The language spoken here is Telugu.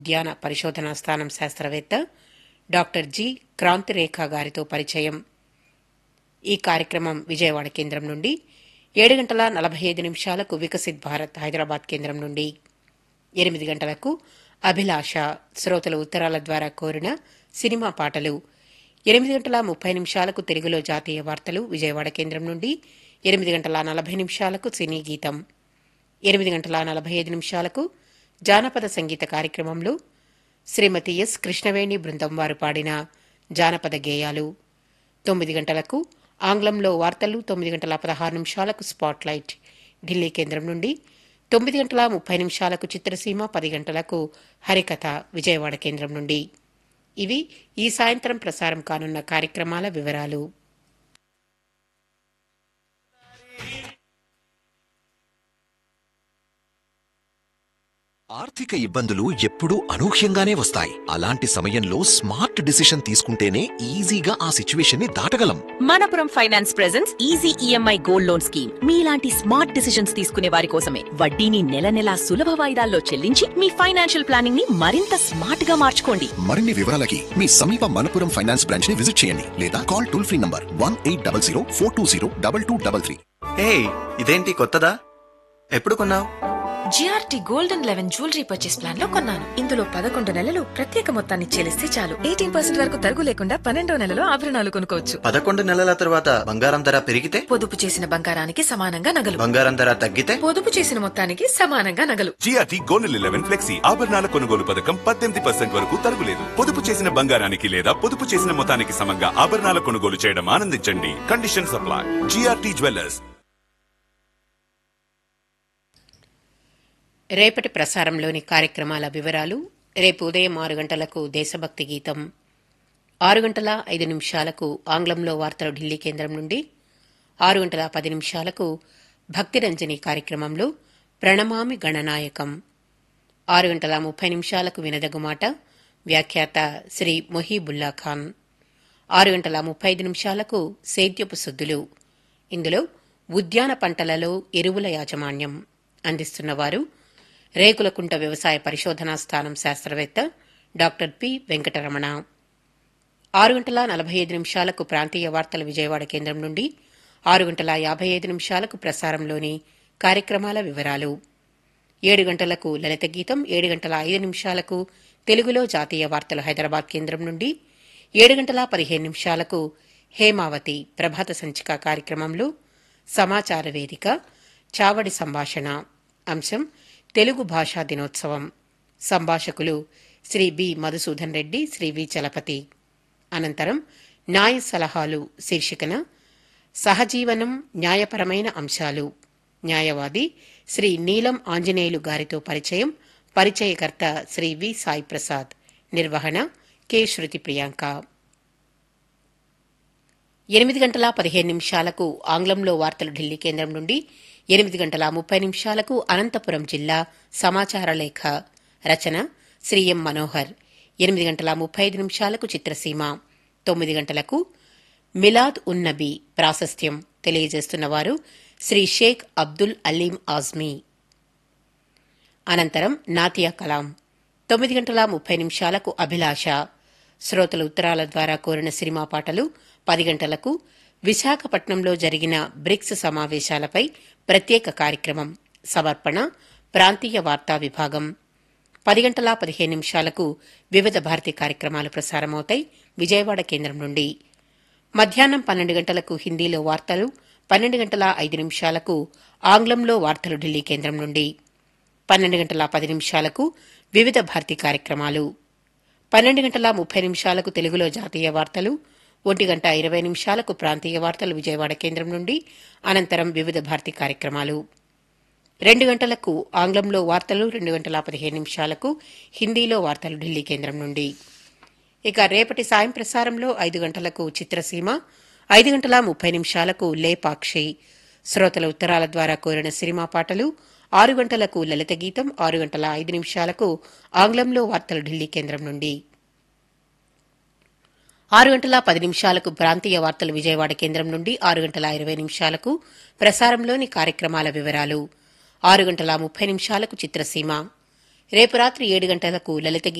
ఉద్యాన పరిశోధనా స్థానం శాస్త్రవేత్త డాక్టర్ జి క్రాంతిరేఖ గారితో పరిచయం ఈ కార్యక్రమం విజయవాడ కేంద్రం నుండి ఏడు గంటల నలభై ఐదు నిమిషాలకు వికసిత్ భారత్ హైదరాబాద్ కేంద్రం నుండి ఎనిమిది గంటలకు అభిలాష శ్రోతల ఉత్తరాల ద్వారా కోరిన సినిమా పాటలు ఎనిమిది గంటల ముప్పై నిమిషాలకు తెలుగులో జాతీయ వార్తలు విజయవాడ కేంద్రం నుండి ఎనిమిది గంటల నలభై నిమిషాలకు సినీ గీతం ఎనిమిది గంటల నలభై ఐదు నిమిషాలకు జానపద సంగీత కార్యక్రమంలో శ్రీమతి ఎస్ కృష్ణవేణి బృందం వారు పాడిన జానపద గేయాలు తొమ్మిది గంటలకు ఆంగ్లంలో వార్తలు తొమ్మిది గంటల పదహారు నిమిషాలకు స్పాట్ లైట్ ఢిల్లీ కేంద్రం నుండి తొమ్మిది గంటల ముప్పై నిమిషాలకు చిత్రసీమ పది గంటలకు హరికథ విజయవాడ కేంద్రం నుండి ఇవి ఈ సాయంత్రం ప్రసారం కానున్న కార్యక్రమాల వివరాలు ఆర్థిక ఇబ్బందులు ఎప్పుడూ అనూహ్యంగానే వస్తాయి అలాంటి సమయంలో స్మార్ట్ డిసిషన్ తీసుకుంటేనే ఈజీగా ఆ సిచ్యువేషన్ ని దాటగలం Manappuram finance presents easy EMI gold loan scheme మీలాంటి స్మార్ట్ డిసిషన్స్ తీసుకునే వారి కోసమే వడ్డీని నెల నెలా సులభ వాయిదాల్లో చెల్లించి మీ ఫైనాన్షియల్ ప్లానింగ్ ని మరింత స్మార్ట్ గా మార్చుకోండి మరిన్ని వివరాలకి మీ సమీప మనపురం ఫైనాన్స్ బ్రాంచ్ ని విజిట్ చేయండి లేదా call toll free number one eight double zero four two zero double two double three hey ఇదేంటి కొత్తదా ఎప్పుడు కొన్నావు GRT gold and eleven jewellery purchase plan లో కొన్నాను ఇందులో పదకొండు నెలలు ప్రత్యేక మొత్తాన్ని చెల్లిస్తే చాలు ఎయిటీన్ పర్సెంట్ వరకు తరుగు లేకుండా పన్నెండో నెలలో ఆభరణాలు కొనుక్కోవచ్చు పదకొండు నెలల తర్వాత బంగారం ధర పెరిగితే పొదుపు చేసిన బంగారానికి సమానంగా నగలు బంగారం ధర తగ్గితే పొదుపు చేసిన మొత్తానికి సమానంగా నగలు జిఆర్టీ గోల్డ్ లెవెన్ ఫ్లెక్సీ ఆభరణాల కొనుగోలు పథకం పద్దెనిమిది పర్సెంట్ వరకు తరుగులేదు పొదుపు చేసిన బంగారానికి లేదా పొదుపు చేసిన మొత్తానికి సమంగా ఆభరణాల కొనుగోలు చేయడం ఆనందించండి కండిషన్ సప్లై జిఆర్టీ జ్యువెలర్స్ రేపటి ప్రసారంలోని కార్యక్రమాల వివరాలు రేపు ఉదయం ఆరు గంటలకు దేశభక్తి గీతం ఆరు గంటల ఐదు నిమిషాలకు ఆంగ్లంలో వార్తలు ఢిల్లీ కేంద్రం నుండి ఆరు గంటల పది నిమిషాలకు భక్తిరంజని కార్యక్రమంలో ప్రణమామి గణనాయకం ఆరు గంటల ముప్పై నిమిషాలకు వినదగు మాట వ్యాఖ్యాత శ్రీ మొహీబుల్లా ఖాన్ ఆరు గంటల ముప్పై ఐదు నిమిషాలకు సేద్యపు సుద్దులు ఇందులో ఉద్యాన పంటలలో ఎరువుల యాజమాన్యం అందిస్తున్నవారు రేకులకుంట వ్యవసాయ పరిశోధనా స్థానం శాస్త్రవేత్త డాక్టర్ పి వెంకటరమణ ఆరు గంటల నలభై ఐదు నిమిషాలకు ప్రాంతీయ వార్తల విజయవాడ కేంద్రం నుండి ఆరు గంటల యాభై ఐదు నిమిషాలకు ప్రసారంలోని కార్యక్రమాల వివరాలు ఏడు గంటలకు లలిత గీతం ఏడు గంటల ఐదు నిమిషాలకు తెలుగులో జాతీయ వార్తలు హైదరాబాద్ కేంద్రం నుండి ఏడు గంటల పదిహేను నిమిషాలకు హేమావతి ప్రభాత సంచిక కార్యక్రమంలో సమాచార వేదిక చావడి సంభాషణ అంశం తెలుగు భాషా దినోత్సవం సంభాషకులు శ్రీ బి మధుసూదన్ రెడ్డి శ్రీ వి చలపతి అనంతరం న్యాయ సలహాలు శీర్షికన సహజీవనం న్యాయపరమైన అంశాలు న్యాయవాది శ్రీ నీలం ఆంజనేయులు గారితో పరిచయం పరిచయకర్త శ్రీ వి సాయి ప్రసాద్ నిర్వహణ కె శృతి ప్రియాంక ఎనిమిది గంటల పదిహేను నిమిషాలకు ఆంగ్లంలో వార్తలు ఢిల్లీ కేంద్రం నుండి ఎనిమిది గంటల ముప్పై నిమిషాలకు అనంతపురం జిల్లా సమాచార లేఖ రచన శ్రీ ఎం మనోహర్ ఎనిమిది గంటల ముప్పై ఐదు నిమిషాలకు చిత్రసీమ తొమ్మిది గంటలకు మిలాద్ ఉన్ నబీ ప్రాశస్త్యం తెలియజేస్తున్నవారు శ్రీ షేక్ అబ్దుల్ అలీం ఆజ్మీ అనంతరం నాతియా కలాం తొమ్మిది గంటల ముప్పై నిమిషాలకు అభిలాష శ్రోతల ఉత్తరాల ద్వారా కోరిన సినిమా పాటలు పది గంటలకు విశాఖపట్నంలో జరిగిన బ్రిక్స్ సమావేశాలపై ప్రత్యేక కార్యక్రమం సమర్పణ ప్రాంతీయ వార్తా విభాగం పది గంటల పదిహేను నిమిషాలకు వివిధ భారతి కార్యక్రమాలు ప్రసారమవుతాయి విజయవాడ కేంద్రం నుండి మధ్యాహ్నం పన్నెండు గంటలకు హిందీలో వార్తలు పన్నెండు గంటల ఐదు నిమిషాలకు ఆంగ్లంలో వార్తలు ఢిల్లీ కేంద్రం నుండి పన్నెండు గంటల పది నిమిషాలకు వివిధ భారతి కార్యక్రమాలు పన్నెండు గంటల ముప్పై నిమిషాలకు తెలుగులో జాతీయ వార్తలు ఒంటి గంట ఇరవై నిమిషాలకు ప్రాంతీయ వార్తలు విజయవాడ కేంద్రం నుండి అనంతరం వివిధ భారతి కార్యక్రమాలు రెండు గంటలకు ఆంగ్లంలో వార్తలు రెండు గంటల పదిహేను నిమిషాలకు హిందీలో వార్తలు ఢిల్లీ కేంద్రం నుండి ఇక రేపటి సాయం ప్రసారంలో ఐదు గంటలకు చిత్రసీమ ఐదు గంటల ముప్పై నిమిషాలకు లేపాక్షి శ్రోతల ఉత్తరాల ద్వారా కోరిన సినిమా పాటలు ఆరు గంటలకు లలిత గీతం ఆరు గంటల ఐదు నిమిషాలకు ఆంగ్లంలో వార్తలు ఢిల్లీ కేంద్రం నుండి ఆరు గంటల పది నిమిషాలకు ప్రాంతీయ వార్తలు విజయవాడ కేంద్రం నుండి ఆరు గంటల ఇరవై నిమిషాలకు ప్రసారంలోని కార్యక్రమాల వివరాలు ఆరు గంటల ముప్పై నిమిషాలకు చిత్రసీమ రేపు రాత్రి ఏడు గంటలకు లలిత